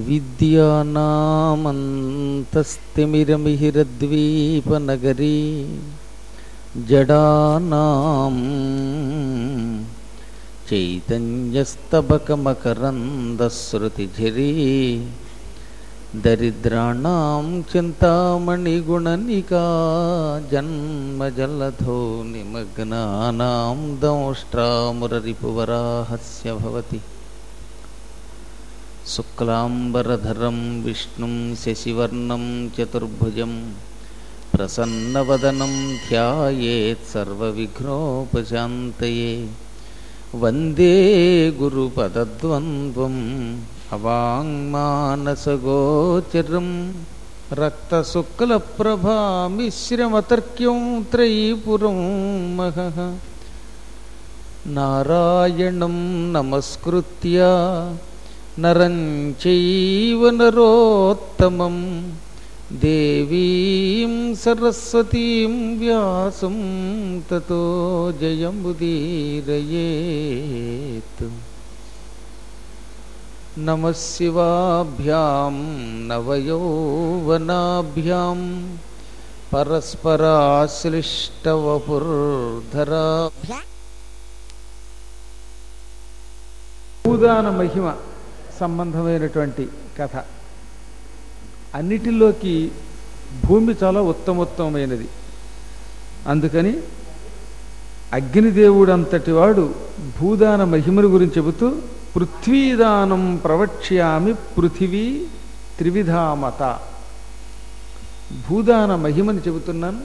విద్యానామంతస్తిమిరమిహిరద్వీపనగరీ జడానాం చైతన్యస్తబకమకరందశ్రుతిఝరీ దరిద్రాణం చింతామణిగుణనికా జన్మజలధో నిమగ్నానాం దంష్ట్రామురరిపువరాహస్య భవతి శుక్లాంబరధరం విష్ణుం శశివర్ణం చతుర్భుజం ప్రసన్నవదనం ధ్యాయేత్ సర్వవిఘ్నోపశాంతయే వందే గురుపదద్వంద్వం అవాంగ్మానసగోచరం రక్తశుక్లప్రభామిశ్రమతర్క్యం త్రైపురం మహః నారాయణం నమస్కృత్య నరం చైవ నరోత్తమం దేవీం సరస్వతీం వ్యాసం తతో జయముదీరయేత్ నమ శివాభ్యాం నవయౌవనాభ్యాం పరస్పరాశ్లిష్టవపుర్ధరా భూదాన మహిమ సంబంధమైనటువంటి కథ అన్నిటిలోకి భూమి చాలా ఉత్తమోత్తమైనది అందుకని అగ్నిదేవుడంతటి వాడు భూదాన మహిమను గురించి చెబుతూ పృథ్వీదానం ప్రవక్ష్యామి పృథివీ త్రివిధామత భూదాన మహిమని చెబుతున్నాను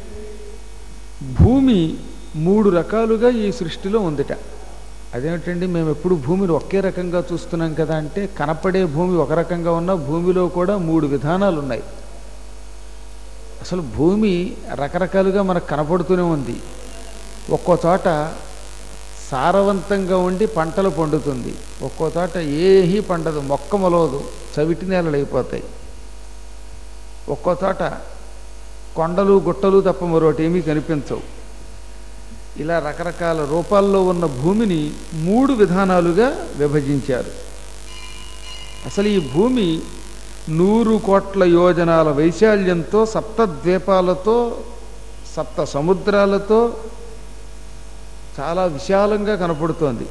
భూమి మూడు రకాలుగా ఈ సృష్టిలో ఉందిట అదేమిటండి మేము ఎప్పుడు భూమిని ఒకే రకంగా చూస్తున్నాం కదా అంటే కనపడే భూమి ఒక రకంగా ఉన్న భూమిలో కూడా మూడు విధానాలు ఉన్నాయి అసలు భూమి రకరకాలుగా మనకు కనపడుతూనే ఉంది ఒక్కో చోట సారవంతంగా ఉండి పంటలు పండుతుంది ఒక్కో చోట ఏహీ పండదు మొక్క మొలవదు చవిటి నేలలు అయిపోతాయి ఒక్కో చోట కొండలు గుట్టలు తప్ప మరొకటి ఏమీ కనిపించవు ఇలా రకరకాల రూపాల్లో ఉన్న భూమిని మూడు విధానాలుగా విభజించారు అసలు ఈ భూమి నూరు కోట్ల యోజనాల వైశాల్యంతో సప్త ద్వీపాలతో సప్త సముద్రాలతో చాలా విశాలంగా కనపడుతోంది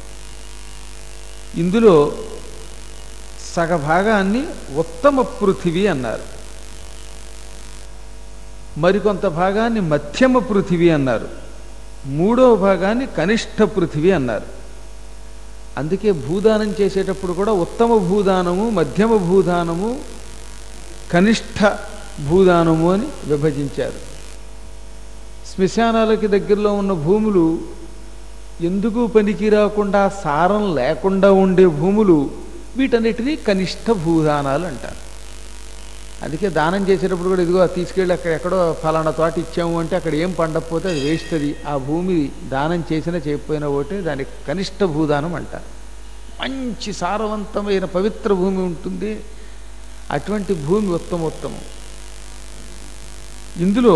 ఇందులో సగభాగాన్ని ఉత్తమ పృథివీ అన్నారు మరికొంత భాగాన్ని మధ్యమ పృథివీ అన్నారు మూడవ భాగాన్ని కనిష్ట పృథివీ అన్నారు అందుకే భూదానం చేసేటప్పుడు కూడా ఉత్తమ భూదానము మధ్యమ భూదానము కనిష్ట భూదానము అని విభజించారు శ్మశానాలకి దగ్గరలో ఉన్న భూములు ఎందుకు పనికి రాకుండా సారం లేకుండా ఉండే భూములు వీటన్నిటినీ కనిష్ట భూదానాలు అంటారు అందుకే దానం చేసేటప్పుడు కూడా ఇదిగో తీసుకెళ్ళి అక్కడ ఎక్కడో ఫలానా తోట ఇచ్చాము అంటే అక్కడ ఏం పండకపోతే అది వేస్ట్ అది ఆ భూమి దానం చేసినా చేయకపోయినా ఒకటే దానికి కనిష్ట భూదానం అంటారు మంచి సారవంతమైన పవిత్ర భూమి ఉంటుంది అటువంటి భూమి ఉత్తమోత్తమం ఇందులో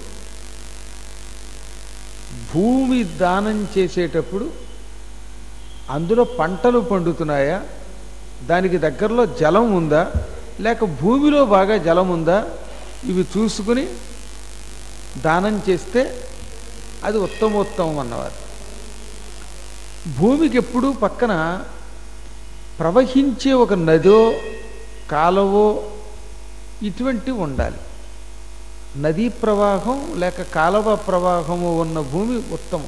భూమి దానం చేసేటప్పుడు అందులో పంటలు పండుతున్నాయా దానికి దగ్గరలో జలం ఉందా లేక భూమిలో బాగా జలం ఉందా ఇవి చూసుకుని దానం చేస్తే అది ఉత్తమోత్తమం అన్నవారు భూమికి ఎప్పుడూ పక్కన ప్రవహించే ఒక నదో కాలవో ఇటువంటివి ఉండాలి నదీ ప్రవాహం లేక కాలవ ప్రవాహము ఉన్న భూమి ఉత్తమం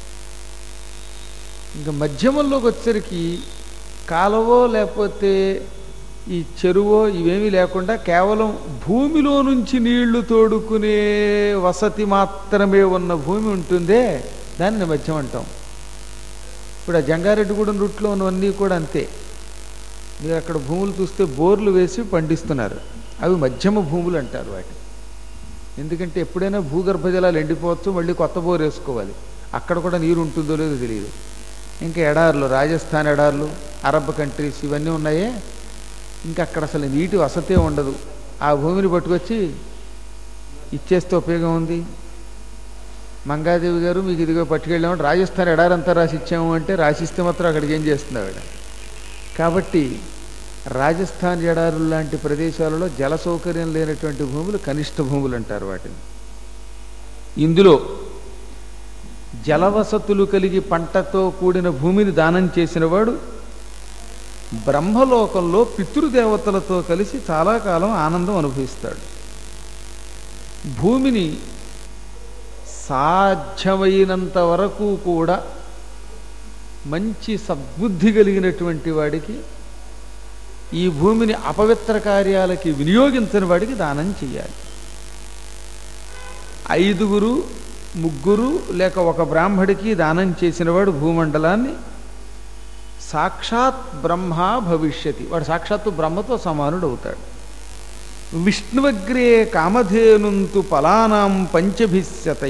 ఇంకా మధ్యమంలోకి వచ్చేసరికి కాలవో లేకపోతే ఈ చెరువో ఇవేమీ లేకుండా కేవలం భూమిలో నుంచి నీళ్లు తోడుకునే వసతి మాత్రమే ఉన్న భూమి ఉంటుందే దాన్ని మధ్యం అంటాం ఇప్పుడు ఆ జంగారెడ్డిగూడెం రూట్లో ఉన్నవన్నీ కూడా అంతే మీరు అక్కడ భూములు చూస్తే బోర్లు వేసి పండిస్తున్నారు అవి మధ్యమ భూములు అంటారు వాటి ఎందుకంటే ఎప్పుడైనా భూగర్భ జలాలు ఎండిపోవచ్చు మళ్ళీ కొత్త బోర్ వేసుకోవాలి అక్కడ కూడా నీరు ఉంటుందో లేదో తెలియదు ఇంకా ఎడార్లు రాజస్థాన్ ఎడార్లు అరబ్ కంట్రీస్ ఇవన్నీ ఉన్నాయే ఇంకా అక్కడ అసలు నీటి వసతే ఉండదు ఆ భూమిని పట్టుకొచ్చి ఇచ్చేస్తే ఉపయోగం ఉంది మంగాదేవి గారు మీకు ఇదిగో పట్టుకెళ్ళామంటే రాజస్థాన్ ఎడారంతా రాసి ఇచ్చాము అంటే రాసిస్తే మాత్రం అక్కడికి ఏం చేస్తుంది ఆవిడ కాబట్టి రాజస్థాన్ ఎడారులు లాంటి ప్రదేశాలలో జల సౌకర్యం లేనటువంటి భూములు కనిష్ట భూములు అంటారు వాటిని ఇందులో జలవసతులు కలిగి పంటతో కూడిన భూమిని దానం చేసినవాడు బ్రహ్మలోకంలో పితృదేవతలతో కలిసి చాలా కాలం ఆనందం అనుభవిస్తాడు భూమిని సాధ్యమైనంత వరకు కూడా మంచి సద్బుద్ధి కలిగినటువంటి వాడికి ఈ భూమిని అపవిత్ర కార్యాలకి వినియోగించని వాడికి దానం చేయాలి ఐదుగురు ముగ్గురు లేక ఒక బ్రాహ్మడికి దానం చేసినవాడు భూమండలాన్ని సాక్షాత్ బ్రహ్మ భవిష్యతి వాడు సాక్షాత్తు బ్రహ్మతో సమానుడు అవుతాడు విష్ణువగ్రే కామధేనుంతు ఫలానాం పంచభిస్యతై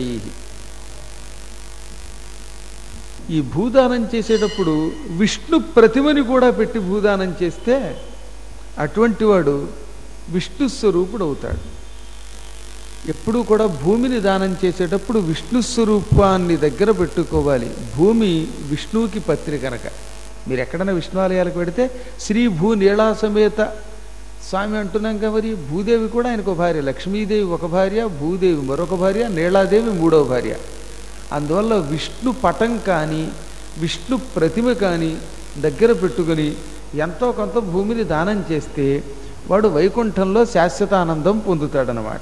ఈ భూదానం చేసేటప్పుడు విష్ణు ప్రతిమని కూడా పెట్టి భూదానం చేస్తే అటువంటి వాడు విష్ణు స్వరూపుడు అవుతాడు ఎప్పుడూ కూడా భూమిని దానం చేసేటప్పుడు విష్ణు స్వరూపాన్ని దగ్గర పెట్టుకోవాలి భూమి విష్ణువుకి పత్రి కనుక మీరు ఎక్కడైనా విష్ణు ఆలయాలకు పెడితే శ్రీ భూ నీళా సమేత స్వామి అంటున్నాం కదా మరి భూదేవి కూడా ఆయనకు ఒక భార్య లక్ష్మీదేవి ఒక భార్య భూదేవి మరొక భార్య నీళాదేవి మూడవ భార్య అందువల్ల విష్ణు పటం కానీ విష్ణు ప్రతిమ కానీ దగ్గర పెట్టుకొని ఎంతో కొంత భూమిని దానం చేస్తే వాడు వైకుంఠంలో శాశ్వత ఆనందం పొందుతాడనమాట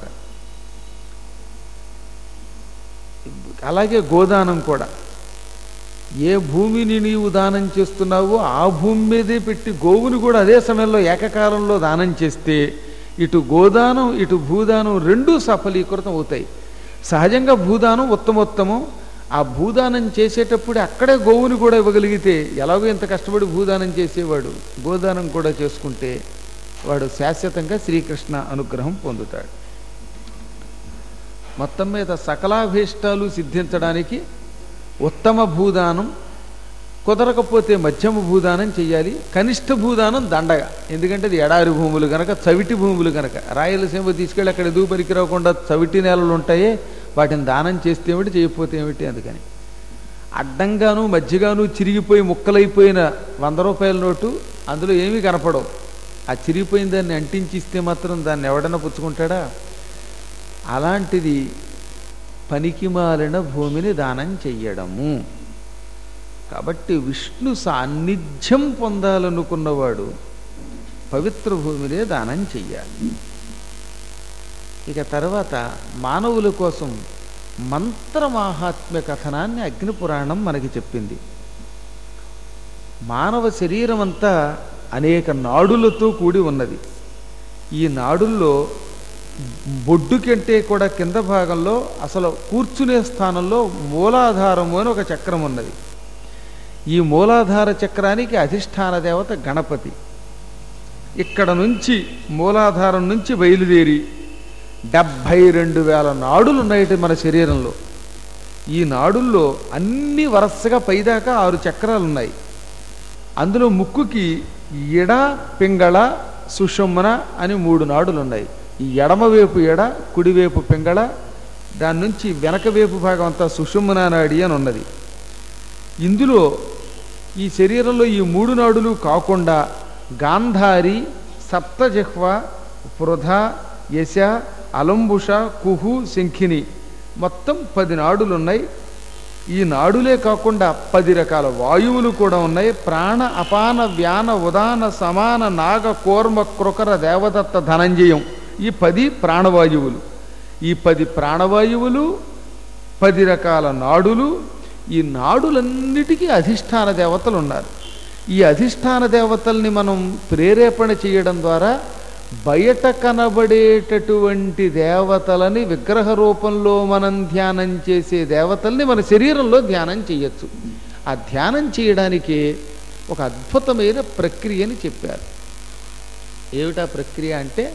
అలాగే గోదానం కూడా ఏ భూమిని నీవు దానం చేస్తున్నావో ఆ భూమి మీదే పెట్టి గోవుని కూడా అదే సమయంలో ఏకకాలంలో దానం చేస్తే ఇటు గోదానం ఇటు భూదానం రెండూ సఫలీకృతం అవుతాయి సహజంగా భూదానం ఉత్తమోత్తమం ఆ భూదానం చేసేటప్పుడు అక్కడే గోవుని కూడా ఇవ్వగలిగితే ఎలాగో ఇంత కష్టపడి భూదానం చేసేవాడు గోదానం కూడా చేసుకుంటే వాడు శాశ్వతంగా శ్రీకృష్ణ అనుగ్రహం పొందుతాడు మొత్తం మీద సకలాభీష్టాలు సిద్ధించడానికి ఉత్తమ భూదానం కుదరకపోతే మధ్యమ భూదానం చెయ్యాలి కనిష్ట భూదానం దండగా ఎందుకంటే అది ఎడారి భూములు కనుక చవిటి భూములు కనుక రాయలసీమ తీసుకెళ్ళి అక్కడ ఎదుగు పనికి రాకుండా చవిటి నేలలు ఉంటాయే వాటిని దానం చేస్తే ఏమిటి చేయకపోతే ఏమిటి అందుకని అడ్డంగాను మధ్యగాను చిరిగిపోయి ముక్కలైపోయిన వంద రూపాయల నోటు అందులో ఏమీ కనపడవు ఆ చిరిగిపోయిన దాన్ని అంటించి ఇస్తే మాత్రం దాన్ని ఎవడన్నా పుచ్చుకుంటాడా అలాంటిది పనికిమాలిన భూమిని దానం చెయ్యడము కాబట్టి విష్ణు సాన్నిధ్యం పొందాలనుకున్నవాడు పవిత్ర భూమినే దానం చెయ్యాలి ఇక తర్వాత మానవుల కోసం మంత్రమాహాత్మ్య కథనాన్ని అగ్నిపురాణం మనకి చెప్పింది మానవ శరీరం అంతా అనేక నాడులతో కూడి ఉన్నది ఈ నాడుల్లో బొడ్డు కంటే కూడా కింద భాగంలో అసలు కూర్చునే స్థానంలో మూలాధారము అని ఒక చక్రం ఉన్నది ఈ మూలాధార చక్రానికి అధిష్టాన దేవత గణపతి ఇక్కడ నుంచి మూలాధారం నుంచి బయలుదేరి డెబ్భై రెండు వేల నాడులు ఉన్నాయి మన శరీరంలో ఈ నాడుల్లో అన్ని వరసగా పైదాకా ఆరు చక్రాలు ఉన్నాయి అందులో ముక్కుకి ఎడ పింగళ సుషుమ్న అని మూడు నాడులు ఉన్నాయి ఈ ఎడమవైపు ఎడ కుడివైపు పింగళ దాని నుంచి వెనక వైపు భాగం అంతా సుషుమ్న నాడి అని ఉన్నది ఇందులో ఈ శరీరంలో ఈ మూడు నాడులు కాకుండా గాంధారి సప్తజిహ్వ పృథ యశ అలంబుష కుహు శంఖిని మొత్తం పది నాడులు ఉన్నాయి ఈ నాడులే కాకుండా పది రకాల వాయువులు కూడా ఉన్నాయి ప్రాణ అపాన వ్యాన ఉదాన సమాన నాగ కోర్మ కృకర దేవదత్త ధనంజయం ఈ పది ప్రాణవాయువులు ఈ పది ప్రాణవాయువులు పది రకాల నాడులు ఈ నాడులన్నిటికీ అధిష్టాన దేవతలు ఉన్నారు ఈ అధిష్టాన దేవతల్ని మనం ప్రేరేపణ చేయడం ద్వారా బయట కనబడేటటువంటి దేవతలని విగ్రహ రూపంలో మనం ధ్యానం చేసే దేవతల్ని మన శరీరంలో ధ్యానం చేయొచ్చు ఆ ధ్యానం చేయడానికి ఒక అద్భుతమైన ప్రక్రియని చెప్పారు ఏమిటా ప్రక్రియ అంటే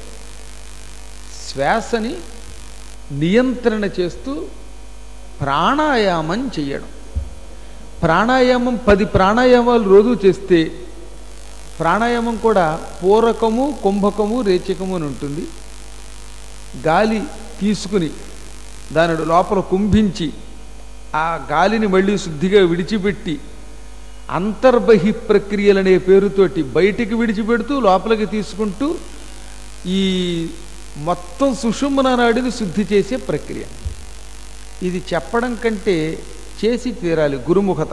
శ్వాసని నియంత్రణ చేస్తూ ప్రాణాయామం చేయడం ప్రాణాయామం పది ప్రాణాయామాలు రోజు చేస్తే ప్రాణాయామం కూడా పూరకము కుంభకము రేచకము అని ఉంటుంది గాలి తీసుకుని దాని లోపల కుంభించి ఆ గాలిని మళ్ళీ శుద్ధిగా విడిచిపెట్టి అంతర్బహి ప్రక్రియలనే పేరుతోటి బయటికి విడిచిపెడుతూ లోపలికి తీసుకుంటూ ఈ మొత్తం సుషుమ్న నాడిని శుద్ధి చేసే ప్రక్రియ ఇది చెప్పడం కంటే చేసి తీరాలి గురుముఖత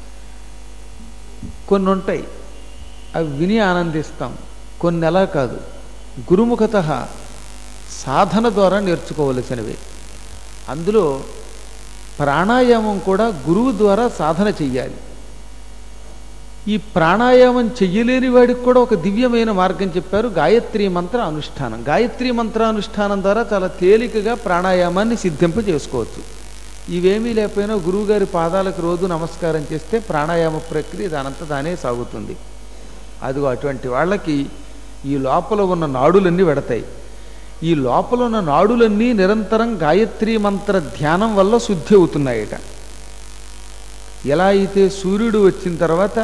కొన్ని ఉంటాయి అవి విని ఆనందిస్తాం కొన్ని ఎలా కాదు గురుముఖత సాధన ద్వారా నేర్చుకోవలసినవి అందులో ప్రాణాయామం కూడా గురువు ద్వారా సాధన చెయ్యాలి ఈ ప్రాణాయామం చెయ్యలేని వాడికి కూడా ఒక దివ్యమైన మార్గం చెప్పారు గాయత్రి మంత్ర అనుష్ఠానం గాయత్రి మంత్రానుష్ఠానం ద్వారా చాలా తేలికగా ప్రాణాయామాన్ని సిద్ధింప చేసుకోవచ్చు ఇవేమీ లేకపోయినా గురువుగారి పాదాలకు రోజు నమస్కారం చేస్తే ప్రాణాయామ ప్రక్రియ దానంతా దానే సాగుతుంది అదిగో అటువంటి వాళ్ళకి ఈ లోపల ఉన్న నాడులన్నీ వెడతాయి ఈ లోపల ఉన్న నాడులన్నీ నిరంతరం గాయత్రి మంత్ర ధ్యానం వల్ల శుద్ధి అవుతున్నాయట ఎలా అయితే సూర్యుడు వచ్చిన తర్వాత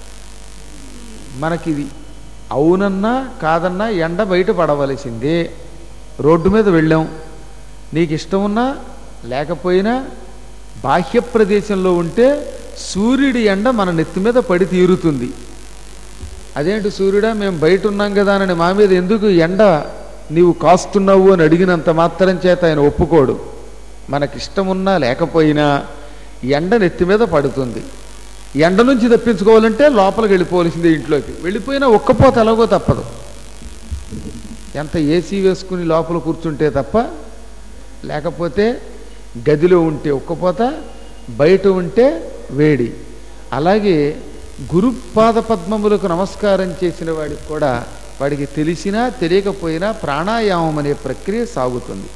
మనకిది అవునన్నా కాదన్నా ఎండ బయట పడవలసిందే రోడ్డు మీద వెళ్ళాం నీకు ఇష్టం ఉన్నా లేకపోయినా బాహ్య ప్రదేశంలో ఉంటే సూర్యుడి ఎండ మన నెత్తి మీద పడి తీరుతుంది అదేంటి సూర్యుడా మేము బయట ఉన్నాం కదా అని మా మీద ఎందుకు ఎండ నీవు కాస్తున్నావు అని అడిగినంత మాత్రం చేత ఆయన ఒప్పుకోడు మనకిష్టమున్నా లేకపోయినా ఎండ నెత్తి మీద పడుతుంది ఎండ నుంచి తప్పించుకోవాలంటే లోపలికి వెళ్ళిపోవలసిందే ఇంట్లోకి వెళ్ళిపోయినా ఒక్కపోత ఎలాగో తప్పదు ఎంత ఏసీ వేసుకుని లోపల కూర్చుంటే తప్ప లేకపోతే గదిలో ఉంటే ఒక్కపోత బయట ఉంటే వేడి అలాగే గురుపాద పద్మములకు నమస్కారం చేసిన వాడికి కూడా వాడికి తెలిసినా తెలియకపోయినా ప్రాణాయామం అనే ప్రక్రియ సాగుతుంది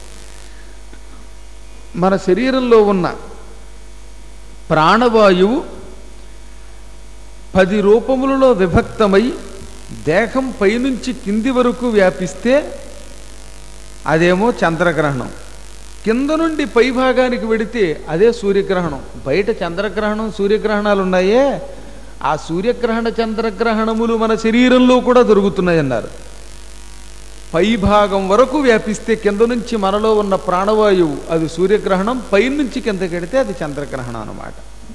మన శరీరంలో ఉన్న ప్రాణవాయువు పది రూపములలో విభక్తమై దేహం పైనుంచి కింది వరకు వ్యాపిస్తే అదేమో చంద్రగ్రహణం కింద నుండి పై భాగానికి వెడితే అదే సూర్యగ్రహణం బయట చంద్రగ్రహణం సూర్యగ్రహణాలు ఉన్నాయే ఆ సూర్యగ్రహణ చంద్రగ్రహణములు మన శరీరంలో కూడా దొరుకుతున్నాయన్నారు పై భాగం వరకు వ్యాపిస్తే కింద నుంచి మనలో ఉన్న ప్రాణవాయువు అది సూర్యగ్రహణం పైనుంచి కిందకెడితే అది చంద్రగ్రహణం అన్నమాట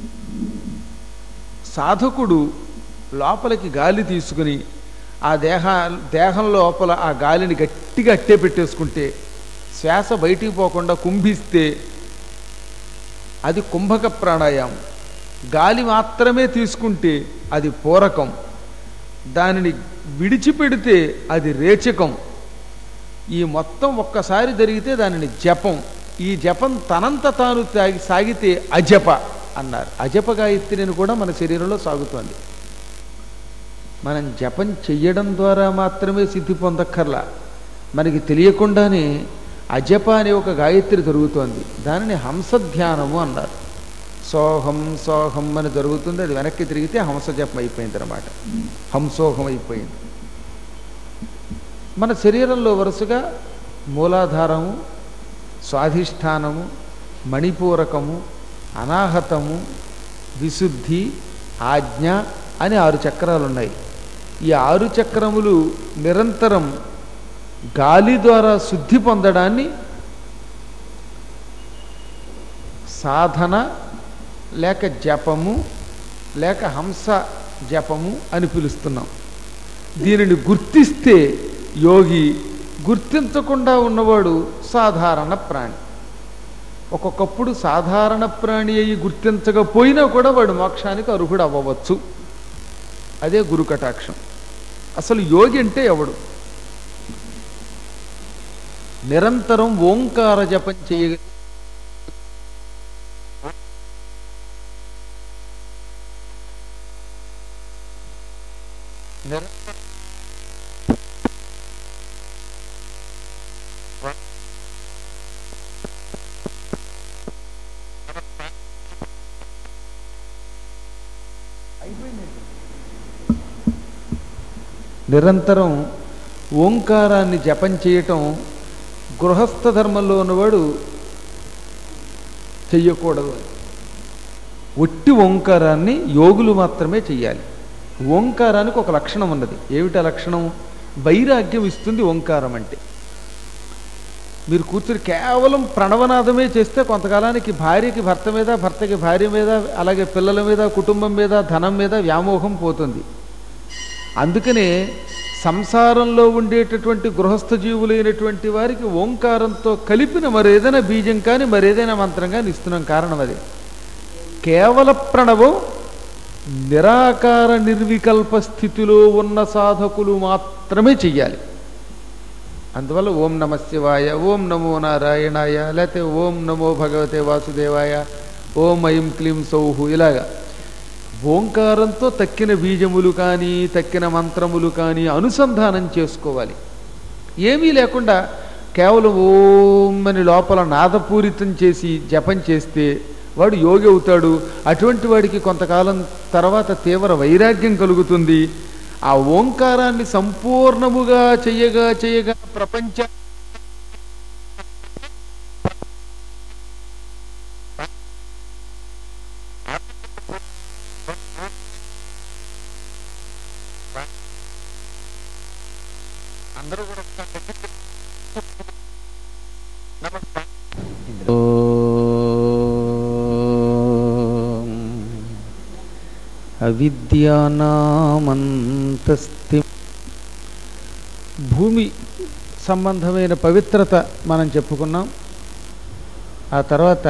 సాధకుడు లోపలికి గాలి తీసుకుని ఆ దేహ దేహం లోపల ఆ గాలిని గట్టిగా అట్టే పెట్టేసుకుంటే శ్వాస బయటికి పోకుండా కుంభిస్తే అది కుంభక ప్రాణాయామం గాలి మాత్రమే తీసుకుంటే అది పూరకం దానిని విడిచిపెడితే అది రేచకం ఈ మొత్తం ఒక్కసారి జరిగితే దానిని జపం ఈ జపం తనంత తాను తాగి సాగితే అజప అన్నారు అజప గాయత్రిని కూడా మన శరీరంలో సాగుతోంది మనం జపం చెయ్యడం ద్వారా మాత్రమే సిద్ధి పొందక్కర్లా మనకి తెలియకుండానే అజప అనే ఒక గాయత్రి జరుగుతోంది దానిని హంసధ్యానము అన్నారు సోహం సోహం అని జరుగుతుంది అది వెనక్కి తిరిగితే హంస జపం అయిపోయింది అనమాట హంసోహం అయిపోయింది మన శరీరంలో వరుసగా మూలాధారము స్వాధిష్టానము మణిపూరకము అనాహతము విశుద్ధి ఆజ్ఞ అని ఆరు చక్రాలు ఉన్నాయి ఈ ఆరు చక్రములు నిరంతరం గాలి ద్వారా శుద్ధి పొందడాన్ని సాధన లేక జపము లేక హంస జపము అని పిలుస్తున్నాం దీనిని గుర్తిస్తే యోగి గుర్తించకుండా ఉన్నవాడు సాధారణ ప్రాణి ఒక్కొక్కప్పుడు సాధారణ ప్రాణి అయి గుర్తించకపోయినా కూడా వాడు మోక్షానికి అర్హుడు అవ్వవచ్చు అదే గురు కటాక్షం అసలు యోగి అంటే ఎవడు నిరంతరం ఓంకార జపం చేయగ నిరంతరం నిరంతరం ఓంకారాన్ని జపం చేయటం గృహస్థ ధర్మంలో ఉన్నవాడు చెయ్యకూడదు ఒట్టి ఓంకారాన్ని యోగులు మాత్రమే చెయ్యాలి ఓంకారానికి ఒక లక్షణం ఉన్నది ఏమిటా లక్షణం వైరాగ్యం ఇస్తుంది ఓంకారం అంటే మీరు కూర్చుని కేవలం ప్రణవనాదమే చేస్తే కొంతకాలానికి భార్యకి భర్త మీద భర్తకి భార్య మీద అలాగే పిల్లల మీద కుటుంబం మీద ధనం మీద వ్యామోహం పోతుంది అందుకనే సంసారంలో ఉండేటటువంటి గృహస్థ జీవులైనటువంటి వారికి ఓంకారంతో కలిపిన మరేదైనా బీజం కానీ మరేదైనా మంత్రం కానీ ఇస్తున్నాం కారణం అదే కేవల ప్రణవం నిరాకార నిర్వికల్ప స్థితిలో ఉన్న సాధకులు మాత్రమే చెయ్యాలి అందువల్ల ఓం నమ శివాయ ఓం నమో నారాయణాయ లేకపోతే ఓం నమో భగవతే వాసుదేవాయ ఓం ఐం క్లీం సౌహు ఇలాగా ఓంకారంతో తక్కిన బీజములు కానీ తక్కిన మంత్రములు కానీ అనుసంధానం చేసుకోవాలి ఏమీ లేకుండా కేవలం ఓం అని లోపల నాదపూరితం చేసి జపం చేస్తే వాడు యోగి అవుతాడు అటువంటి వాడికి కొంతకాలం తర్వాత తీవ్ర వైరాగ్యం కలుగుతుంది ఆ ఓంకారాన్ని సంపూర్ణముగా చెయ్యగా చెయ్యగా ప్రపంచ అందరూ కూడా ఓం అవిద్యానామంతస్తి భూమి సంబంధమైన పవిత్రత మనం చెప్పుకున్నాం ఆ తర్వాత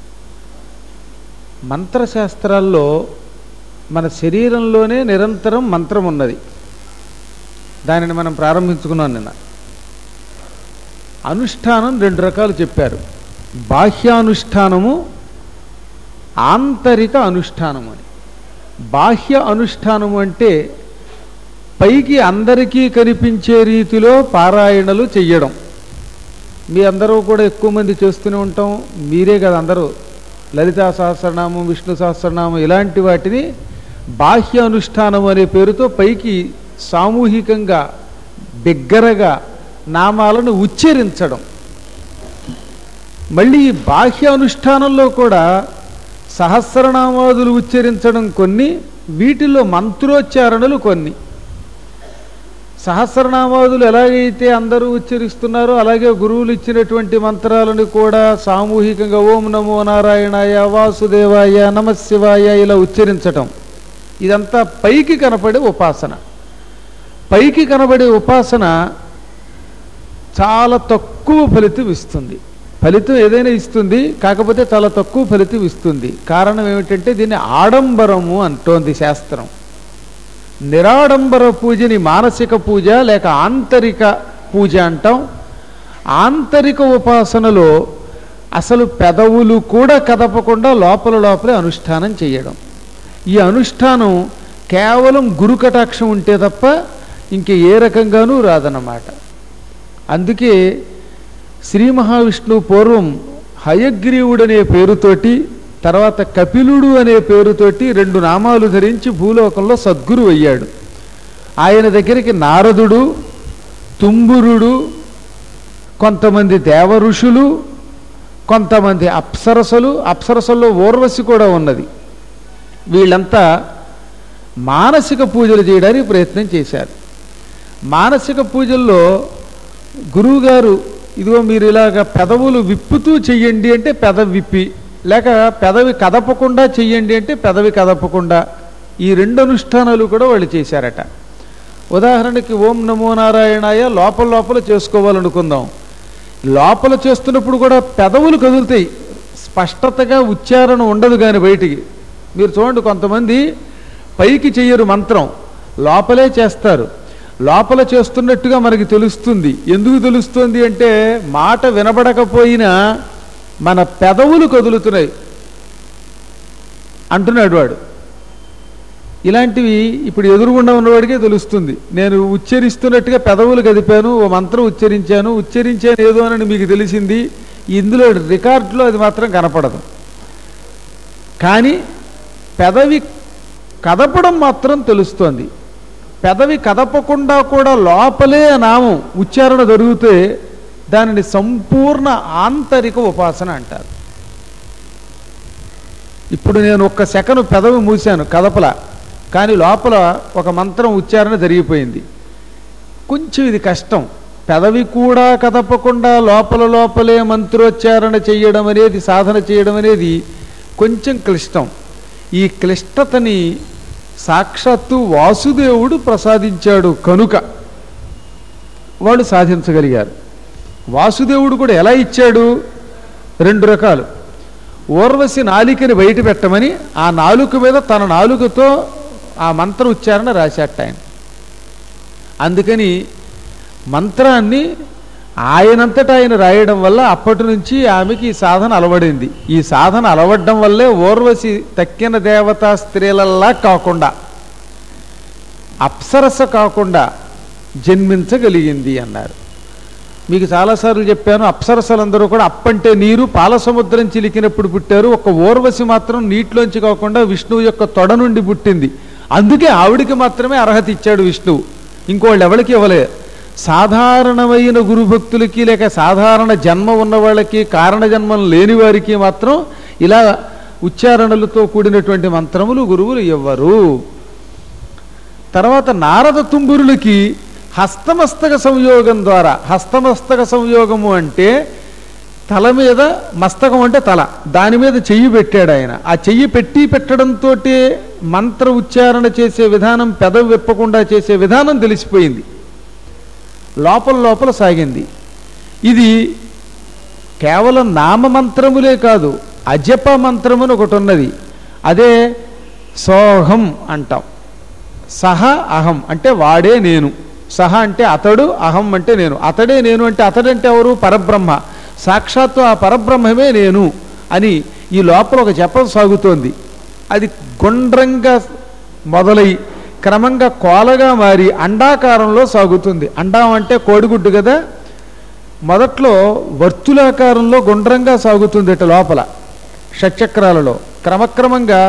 మంత్రశాస్త్రాల్లో మన శరీరంలోనే నిరంతరం మంత్రం ఉన్నది దానిని మనం ప్రారంభించుకున్నాం నిన్న అనుష్ఠానం రెండు రకాలు చెప్పారు బాహ్యానుష్ఠానము ఆంతరిక అనుష్ఠానము అని బాహ్య అనుష్ఠానము అంటే పైకి అందరికీ కనిపించే రీతిలో పారాయణలు చెయ్యడం మీ అందరూ కూడా ఎక్కువ మంది చేస్తూనే ఉంటాం మీరే కదా అందరూ లలితా సహస్రనామం విష్ణు సహస్రనామం ఇలాంటి వాటిని బాహ్య అనుష్ఠానం అనే పేరుతో పైకి సామూహికంగా బిగ్గరగా నామాలను ఉచ్చరించడం మళ్ళీ ఈ బాహ్య అనుష్ఠానంలో కూడా సహస్రనామాదులు ఉచ్చరించడం కొన్ని వీటిల్లో మంత్రోచ్చారణలు కొన్ని సహస్రనామాదులు ఎలాగైతే అందరూ ఉచ్చరిస్తున్నారో అలాగే గురువులు ఇచ్చినటువంటి మంత్రాలను కూడా సామూహికంగా ఓం నమో నారాయణాయ వాసుదేవాయ నమశివాయ ఇలా ఉచ్చరించటం ఇదంతా పైకి కనపడే ఉపాసన పైకి కనబడే ఉపాసన చాలా తక్కువ ఫలితం ఇస్తుంది ఫలితం ఏదైనా ఇస్తుంది కాకపోతే చాలా తక్కువ ఫలితం ఇస్తుంది కారణం ఏమిటంటే దీన్ని ఆడంబరము అంటోంది శాస్త్రం నిరాడంబర పూజని మానసిక పూజ లేక ఆంతరిక పూజ అంటాం ఆంతరిక ఉపాసనలో అసలు పెదవులు కూడా కదపకుండా లోపల లోపలే అనుష్ఠానం చేయడం ఈ అనుష్ఠానం కేవలం గురు కటాక్షం ఉంటే తప్ప ఇంక ఏ రకంగానూ రాదన్నమాట అందుకే శ్రీ మహావిష్ణువు పూర్వం హయగ్రీవుడనే పేరుతోటి తర్వాత కపిలుడు అనే పేరుతోటి రెండు నామాలు ధరించి భూలోకంలో సద్గురు అయ్యాడు ఆయన దగ్గరికి నారదుడు తుంబురుడు కొంతమంది దేవ ఋషులు కొంతమంది అప్సరసలు అప్సరసల్లో ఊర్వశి కూడా ఉన్నది వీళ్ళంతా మానసిక పూజలు చేయడానికి ప్రయత్నం చేశారు మానసిక పూజల్లో గురువుగారు ఇదిగో మీరు ఇలాగ పెదవులు విప్పుతూ చెయ్యండి అంటే పెదవి విప్పి లేక పెదవి కదపకుండా చెయ్యండి అంటే పెదవి కదపకుండా ఈ రెండు అనుష్ఠానాలు కూడా వాళ్ళు చేశారట ఉదాహరణకి ఓం నమో నారాయణాయ లోపల లోపల చేసుకోవాలనుకుందాం లోపల చేస్తున్నప్పుడు కూడా పెదవులు కదులుతాయి స్పష్టతగా ఉచ్చారణ ఉండదు కానీ బయటికి మీరు చూడండి కొంతమంది పైకి చెయ్యరు మంత్రం లోపలే చేస్తారు లోపల చేస్తున్నట్టుగా మనకి తెలుస్తుంది ఎందుకు తెలుస్తుంది అంటే మాట వినబడకపోయినా మన పెదవులు కదులుతున్నాయి అంటున్నాడు వాడు ఇలాంటివి ఇప్పుడు ఎదురుగుండా ఉన్నవాడికే తెలుస్తుంది నేను ఉచ్చరిస్తున్నట్టుగా పెదవులు కదిపాను ఓ మంత్రం ఉచ్చరించాను ఉచ్చరించాను ఏదో అని మీకు తెలిసింది ఇందులో రికార్డులో అది మాత్రం కనపడదు కానీ పెదవి కదపడం మాత్రం తెలుస్తోంది పెదవి కదపకుండా కూడా లోపలే నామం ఉచ్చారణ జరిగితే దానిని సంపూర్ణ ఆంతరిక ఉపాసన అంటారు ఇప్పుడు నేను ఒక్క సెకను పెదవి మూశాను కదపల కానీ లోపల ఒక మంత్రం ఉచ్చారణ జరిగిపోయింది కొంచెం ఇది కష్టం పెదవి కూడా కదపకుండా లోపల లోపలే మంత్రోచ్చారణ చేయడం అనేది సాధన చేయడం అనేది కొంచెం క్లిష్టం ఈ క్లిష్టతని సాక్షాత్తు వాసుదేవుడు ప్రసాదించాడు కనుక వాళ్ళు సాధించగలిగారు వాసుదేవుడు కూడా ఎలా ఇచ్చాడు రెండు రకాలు ఊర్వశి నాలికని బయట పెట్టమని ఆ నాలుక మీద తన నాలుకతో ఆ మంత్ర ఉచ్చారణ రాశాట ఆయన అందుకని మంత్రాన్ని ఆయనంతటా ఆయన రాయడం వల్ల అప్పటి నుంచి ఆమెకి ఈ సాధన అలవడింది ఈ సాధన అలవడడం వల్లే ఊర్వశి తక్కిన దేవతా స్త్రీలల్లా కాకుండా అప్సరస కాకుండా జన్మించగలిగింది అన్నారు మీకు చాలాసార్లు చెప్పాను అప్సరసలందరూ కూడా అప్పంటే నీరు పాల సముద్రం చిలికినప్పుడు పుట్టారు ఒక ఓర్వశి మాత్రం నీటిలోంచి కాకుండా విష్ణువు యొక్క తొడ నుండి పుట్టింది అందుకే ఆవిడికి మాత్రమే అర్హత ఇచ్చాడు విష్ణువు ఇంకోళ్ళు ఎవరికి ఇవ్వలే సాధారణమైన గురుభక్తులకి లేక సాధారణ జన్మ ఉన్న వాళ్ళకి కారణ జన్మం లేని వారికి మాత్రం ఇలా ఉచ్చారణలతో కూడినటువంటి మంత్రములు గురువులు ఇవ్వరు తర్వాత నారద తుంబురులకి హస్తమస్తక సంయోగం ద్వారా హస్తమస్తక సంయోగము అంటే తల మీద మస్తకం అంటే తల దాని మీద చెయ్యి పెట్టాడు ఆయన ఆ చెయ్యి పెట్టి పెట్టడంతో మంత్ర ఉచ్చారణ చేసే విధానం పెదవి విప్పకుండా చేసే విధానం తెలిసిపోయింది లోపల లోపల సాగింది ఇది కేవలం నామమంత్రములే కాదు అజప మంత్రముని ఒకటి ఉన్నది అదే సోహం అంటాం సహ అహం అంటే వాడే నేను సహ అంటే అతడు అహం అంటే నేను అతడే నేను అంటే అతడంటే ఎవరు పరబ్రహ్మ సాక్షాత్తు ఆ పరబ్రహ్మమే నేను అని ఈ లోపల ఒక జపం సాగుతోంది అది గుండ్రంగా మొదలై క్రమంగా కోలగా మారి అండాకారంలో సాగుతుంది అండం అంటే కోడిగుడ్డు కదా మొదట్లో వర్తులాకారంలో గుండ్రంగా సాగుతుంది ఇట లోపల షట్చక్రాలలో క్రమక్రమంగా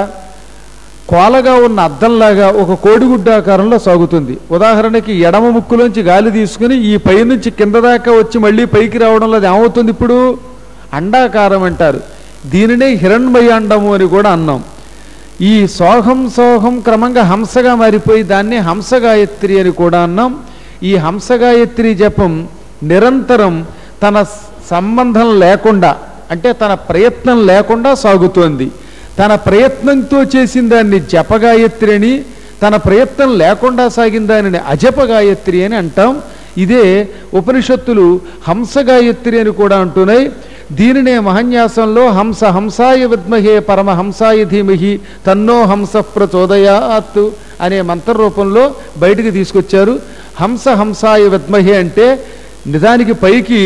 కోలగా ఉన్న అద్దంలాగా ఒక కోడిగుడ్డ ఆకారంలో సాగుతుంది ఉదాహరణకి ఎడమ ముక్కులోంచి గాలి తీసుకుని ఈ పై నుంచి కింద దాకా వచ్చి మళ్ళీ పైకి రావడంలో అది ఏమవుతుంది ఇప్పుడు అండాకారం అంటారు దీనినే హిరణ్మయ అండము అని కూడా అన్నాం ఈ సోహం సోహం క్రమంగా హంసగా మారిపోయి దాన్ని హంసగాయత్రి అని కూడా అన్నాం ఈ హంసగాయత్రి జపం నిరంతరం తన సంబంధం లేకుండా అంటే తన ప్రయత్నం లేకుండా సాగుతోంది తన ప్రయత్నంతో చేసిన దాన్ని జపగాయత్రి అని తన ప్రయత్నం లేకుండా సాగిన దానిని అజపగాయత్రి అని అంటాం ఇదే ఉపనిషత్తులు హంసగాయత్రి అని కూడా అంటున్నాయి దీనినే మహన్యాసంలో హంస హంసాయ విద్మహే పరమహంసాయ ధీమహి తన్నో హంస ప్రచోదయాత్ అనే మంత్ర రూపంలో బయటికి తీసుకొచ్చారు హంస హంసాయ విద్మహే అంటే నిజానికి పైకి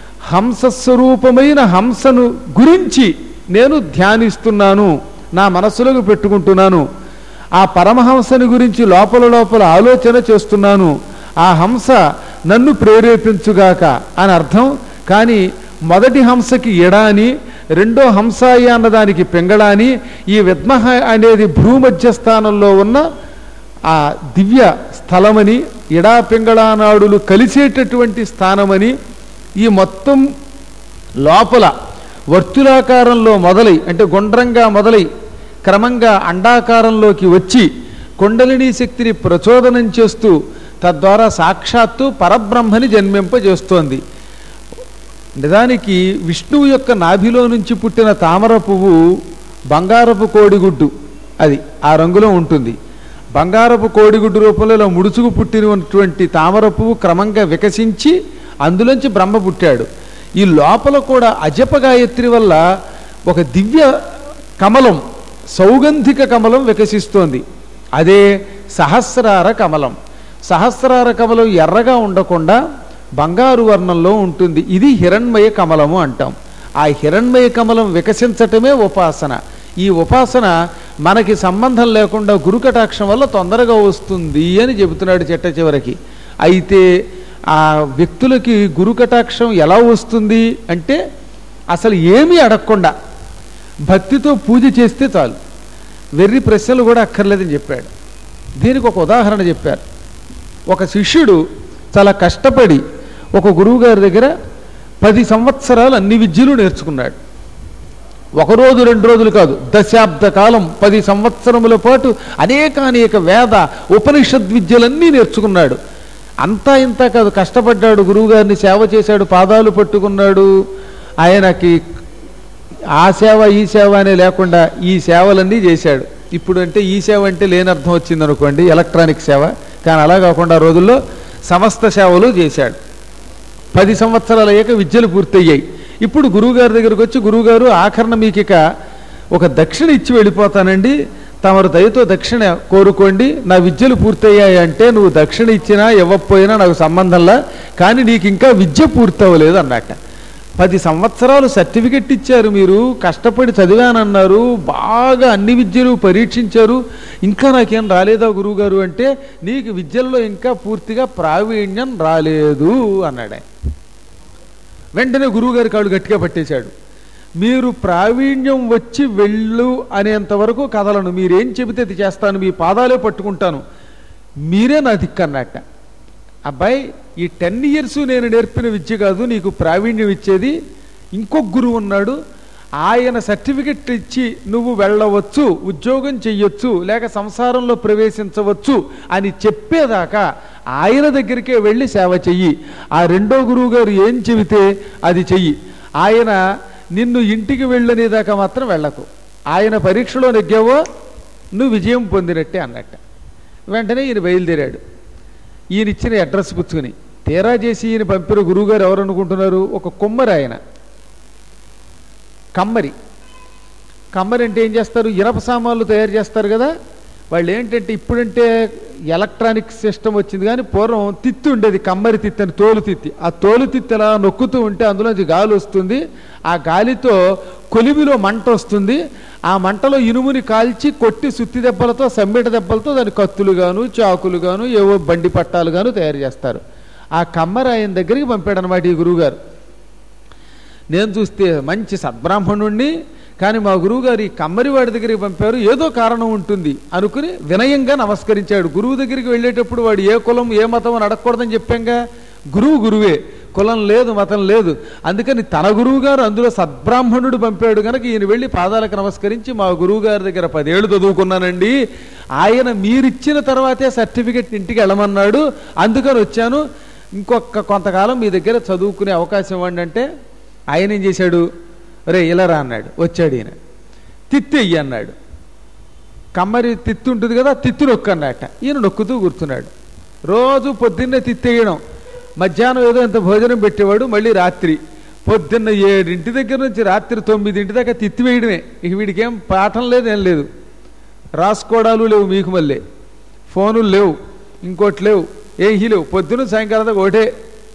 హంసస్వరూపమైన హంసను గురించి నేను ధ్యానిస్తున్నాను నా మనస్సులోకి పెట్టుకుంటున్నాను ఆ పరమహంసని గురించి లోపల లోపల ఆలోచన చేస్తున్నాను ఆ హంస నన్ను ప్రేరేపించుగాక అని అర్థం కానీ మొదటి హంసకి ఎడ అని రెండో హంసాయ అన్నదానికి పింగళాని ఈ విద్మహ అనేది భూమధ్య స్థానంలో ఉన్న ఆ దివ్య స్థలమని ఎడా పింగళానాడులు కలిసేటటువంటి స్థానమని ఈ మొత్తం లోపల వర్తులాకారంలో మొదలై అంటే గుండ్రంగా మొదలై క్రమంగా అండాకారంలోకి వచ్చి కుండలిని శక్తిని ప్రచోదనం చేస్తూ తద్వారా సాక్షాత్తు పరబ్రహ్మని జన్మింపజేస్తోంది నిజానికి విష్ణువు యొక్క నాభిలో నుంచి పుట్టిన తామర పువ్వు బంగారపు కోడిగుడ్డు అది ఆ రంగులో ఉంటుంది బంగారపు కోడిగుడ్డు రూపంలో ఇలా ముడుచుకు పుట్టినటువంటి తామర పువ్వు క్రమంగా వికసించి అందులోంచి బ్రహ్మ పుట్టాడు ఈ లోపల కూడా అజప గాయత్రి వల్ల ఒక దివ్య కమలం సౌగంధిక కమలం వికసిస్తోంది అదే సహస్రార కమలం సహస్రార కమలం ఎర్రగా ఉండకుండా బంగారు వర్ణంలో ఉంటుంది ఇది హిరణ్మయ కమలము అంటాం ఆ హిరణ్మయ కమలం వికసించటమే ఉపాసన ఈ ఉపాసన మనకి సంబంధం లేకుండా గురుకటాక్షం వల్ల తొందరగా వస్తుంది అని చెబుతున్నాడు చెట్ట చివరికి అయితే ఆ వ్యక్తులకి గురుకటాక్షం ఎలా వస్తుంది అంటే అసలు ఏమీ అడగకుండా భక్తితో పూజ చేస్తే చాలు వెర్రి ప్రశ్నలు కూడా అక్కర్లేదని చెప్పాడు దీనికి ఒక ఉదాహరణ చెప్పారు ఒక శిష్యుడు చాలా కష్టపడి ఒక గురువుగారి దగ్గర పది సంవత్సరాలు అన్ని విద్యలు నేర్చుకున్నాడు ఒక రోజు రెండు రోజులు కాదు దశాబ్ద కాలం పది సంవత్సరముల పాటు అనేక అనేక వేద ఉపనిషద్ విద్యలన్నీ నేర్చుకున్నాడు అంతా ఇంత కాదు కష్టపడ్డాడు గురువుగారిని సేవ చేశాడు పాదాలు పట్టుకున్నాడు ఆయనకి ఆ సేవ ఈ సేవ అనే లేకుండా ఈ సేవలన్నీ చేశాడు ఇప్పుడు అంటే ఈ సేవ అంటే లేని అర్థం వచ్చింది అనుకోండి ఎలక్ట్రానిక్ సేవ కానీ అలా కాకుండా ఆ రోజుల్లో సమస్త సేవలు చేశాడు పది సంవత్సరాలు అయ్యాక విద్యలు పూర్తయ్యాయి ఇప్పుడు గురువుగారి దగ్గరకు వచ్చి గురువుగారు ఆఖరణ మీకు ఇక ఒక దక్షిణ ఇచ్చి వెళ్ళిపోతానండి తమరు దయతో దక్షిణ కోరుకోండి నా విద్యలు పూర్తయ్యాయి అంటే నువ్వు దక్షిణ ఇచ్చినా ఇవ్వకపోయినా నాకు సంబంధంలా కానీ నీకు ఇంకా విద్య పూర్తవ్వలేదు అన్నట్ట పది సంవత్సరాలు సర్టిఫికెట్ ఇచ్చారు మీరు కష్టపడి చదివానన్నారు బాగా అన్ని విద్యలు పరీక్షించారు ఇంకా నాకేం రాలేదా గురువుగారు అంటే నీకు విద్యల్లో ఇంకా పూర్తిగా ప్రావీణ్యం రాలేదు అన్నాడు ఆయన. వెంటనే గురువుగారి కాళ్ళు గట్టిగా పట్టేశాడు మీరు ప్రావీణ్యం వచ్చి వెళ్ళు అనేంత వరకు కదలను మీరేం చెబితే అది చేస్తాను మీ పాదాలే పట్టుకుంటాను మీరే నా దిక్కు అన్నట్ట అబ్బాయి ఈ టెన్ ఇయర్స్ నేను నేర్పిన విద్య కాదు నీకు ప్రావీణ్యం ఇచ్చేది ఇంకొక గురువు ఉన్నాడు ఆయన సర్టిఫికెట్ ఇచ్చి నువ్వు వెళ్ళవచ్చు ఉద్యోగం చెయ్యొచ్చు లేక సంసారంలో ప్రవేశించవచ్చు అని చెప్పేదాకా ఆయన దగ్గరికే వెళ్ళి సేవ చెయ్యి ఆ రెండో గురువు గారు ఏం చెబితే అది చెయ్యి ఆయన నిన్ను ఇంటికి వెళ్ళనేదాకా మాత్రం వెళ్ళకు ఆయన పరీక్షలో నెగ్గావో నువ్వు విజయం పొందినట్టే అన్నట్ట వెంటనే ఈయన బయలుదేరాడు ఈయన ఇచ్చిన అడ్రస్ పుచ్చుకుని తీరా చేసి ఈయన పంపిన గురువుగారు ఎవరు అనుకుంటున్నారు ఒక కుమ్మరి ఆయన కమ్మరి కమ్మరి అంటే ఏం చేస్తారు ఇనప సామాన్లు తయారు చేస్తారు కదా వాళ్ళు ఏంటంటే ఇప్పుడంటే ఎలక్ట్రానిక్ సిస్టమ్ వచ్చింది కానీ పూర్వం తిత్తి ఉండేది కమ్మరి తిత్తి అని తోలు తిత్తి ఆ తోలు తిత్తి అలా నొక్కుతూ ఉంటే అందులోంచి గాలి వస్తుంది ఆ గాలితో కొలిమిలో మంట వస్తుంది ఆ మంటలో ఇనుముని కాల్చి కొట్టి సుత్తి దెబ్బలతో సమ్మెట దెబ్బలతో దాని కత్తులు గాను చాకులు గాను ఏవో బండి పట్టాలు గాను తయారు చేస్తారు ఆ కమ్మరి ఆయన దగ్గరికి పంపాడు అనమాట ఈ గురువుగారు నేను చూస్తే మంచి సద్బ్రాహ్మణుణ్ణి కానీ మా గురువుగారు ఈ కమ్మరివాడి దగ్గరికి పంపారు ఏదో కారణం ఉంటుంది అనుకుని వినయంగా నమస్కరించాడు గురువు దగ్గరికి వెళ్ళేటప్పుడు వాడు ఏ కులం ఏ మతం అని అడగకూడదని చెప్పాంగా గురువు గురువే కులం లేదు మతం లేదు అందుకని తన గురువు గారు అందులో సద్బ్రాహ్మణుడు పంపాడు కనుక ఈయన వెళ్ళి పాదాలకు నమస్కరించి మా గురువు గారి దగ్గర పదేళ్ళు చదువుకున్నానండి ఆయన మీరిచ్చిన తర్వాతే సర్టిఫికెట్ ఇంటికి వెళ్ళమన్నాడు అందుకని వచ్చాను ఇంకొక కొంతకాలం మీ దగ్గర చదువుకునే అవకాశం ఇవ్వండి అంటే ఆయన ఏం చేశాడు రే ఇలా రా అన్నాడు వచ్చాడు ఈయన తిత్తి ఎయ్యి అన్నాడు కమ్మరి తిత్తి ఉంటుంది కదా తిత్తి నొక్కు అన్నట్ట ఈయన నొక్కుతూ కూర్చున్నాడు రోజు పొద్దున్నే తిత్తి వేయడం మధ్యాహ్నం ఏదో ఇంత భోజనం పెట్టేవాడు మళ్ళీ రాత్రి పొద్దున్న ఏడింటి దగ్గర నుంచి రాత్రి తొమ్మిదింటి దాకా తిత్తి వేయడమే ఇక వీడికి ఏం పాఠం లేదు ఏం లేదు రాసుకోవడాలు లేవు మీకు మళ్ళీ ఫోనులు లేవు ఇంకోటి లేవు ఏహీ లేవు పొద్దున సాయంకాలం దాకా ఒకటే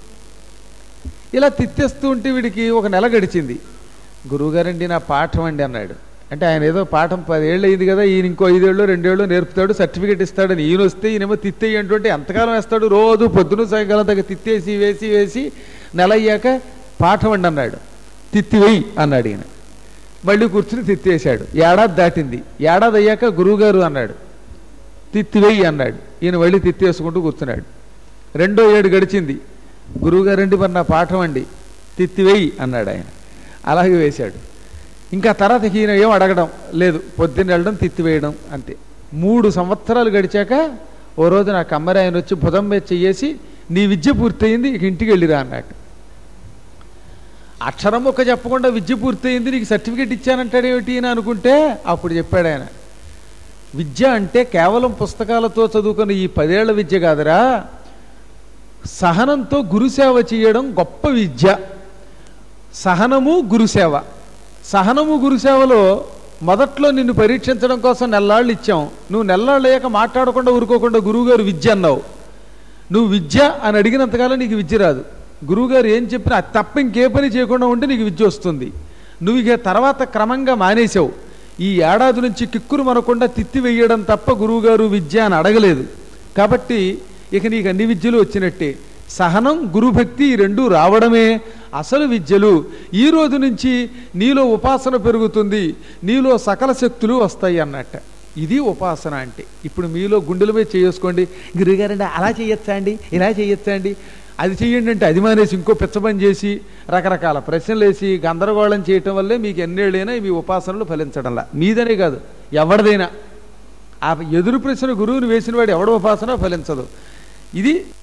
ఇలా తిత్తేస్తూ ఉంటే వీడికి ఒక నెల గడిచింది గురువుగారండి నా పాఠం అండి అన్నాడు అంటే ఆయన ఏదో పాఠం పదేళ్ళు అయింది కదా ఈయన ఇంకో ఐదేళ్ళు రెండేళ్ళు నేర్పుతాడు సర్టిఫికేట్ ఇస్తాడని ఈయన వస్తే ఈయనేమో తిత్తేయి అంటుంటే ఎంతకాలం వేస్తాడు రోజు పొద్దున సాయంకాలం దగ్గర తిత్తేసి వేసి వేసి నెల అయ్యాక పాఠం అండి అన్నాడు తిత్తి వెయ్యి అన్నాడు ఈయన మళ్ళీ కూర్చుని తిత్తేసాడు ఏడాది దాటింది ఏడాది అయ్యాక గురువుగారు అన్నాడు తిత్తి వెయ్యి అన్నాడు ఈయన మళ్ళీ తిత్తి వేసుకుంటూ కూర్చున్నాడు రెండో ఏడు గడిచింది గురువుగారండి మరి నా పాఠం అండి తిత్తి వెయ్యి అన్నాడు ఆయన అలాగే వేశాడు ఇంకా తర్వాత ఈయన ఏం అడగడం లేదు పొద్దున్న వెళ్ళడం తిత్తి వేయడం అంతే మూడు సంవత్సరాలు గడిచాక ఓ రోజు నా కమ్మరి ఆయన వచ్చి భుజం మీద చెయ్యేసి నీ విద్య పూర్తయింది ఇక ఇంటికి వెళ్ళిరా అన్నట్టు అక్షరం ఒక్క చెప్పకుండా విద్య పూర్తయింది నీకు సర్టిఫికేట్ ఇచ్చానంటాడేమిటి అని అనుకుంటే అప్పుడు చెప్పాడు ఆయన విద్య అంటే కేవలం పుస్తకాలతో చదువుకున్న ఈ పదేళ్ల విద్య కాదురా సహనంతో గురుసేవ చేయడం గొప్ప విద్య సహనము గురుసేవ సహనము గురుసేవలో మొదట్లో నిన్ను పరీక్షించడం కోసం నెల్లాళ్ళు ఇచ్చాం నువ్వు నెల్లాళ్ళు అయ్యాక మాట్లాడకుండా ఊరుకోకుండా గురువుగారు విద్య అన్నావు నువ్వు విద్య అని అడిగినంతకాలం నీకు విద్య రాదు గురువుగారు ఏం చెప్పినా అది తప్ప ఇంకే పని చేయకుండా ఉంటే నీకు విద్య వస్తుంది నువ్వు ఇక తర్వాత క్రమంగా మానేసావు ఈ ఏడాది నుంచి కిక్కురు మనకుండా తిత్తి వేయడం తప్ప గురువుగారు విద్య అని అడగలేదు కాబట్టి ఇక నీకు అన్ని విద్యలు వచ్చినట్టే సహనం గురుభక్తి ఈ రెండు రావడమే అసలు విద్యలు ఈ రోజు నుంచి నీలో ఉపాసన పెరుగుతుంది నీలో సకల శక్తులు వస్తాయి అన్నట్ట ఇది ఉపాసన అంటే ఇప్పుడు మీలో గుండెల మీద చేసుకోండి గురుగారండి అలా చేయొచ్చా అండి ఇలా చేయొచ్చా అండి అది చెయ్యండి అంటే అది మానేసి ఇంకో పిచ్చపని చేసి రకరకాల ప్రశ్నలు వేసి గందరగోళం చేయటం వల్లే మీకు ఎన్నేళ్ళైనా మీ ఉపాసనలు ఫలించడంలా మీదనే కాదు ఎవరిదైనా ఆ ఎదురు ప్రశ్న గురువుని వేసిన వాడు ఎవడ ఉపాసన ఫలించదు ఇది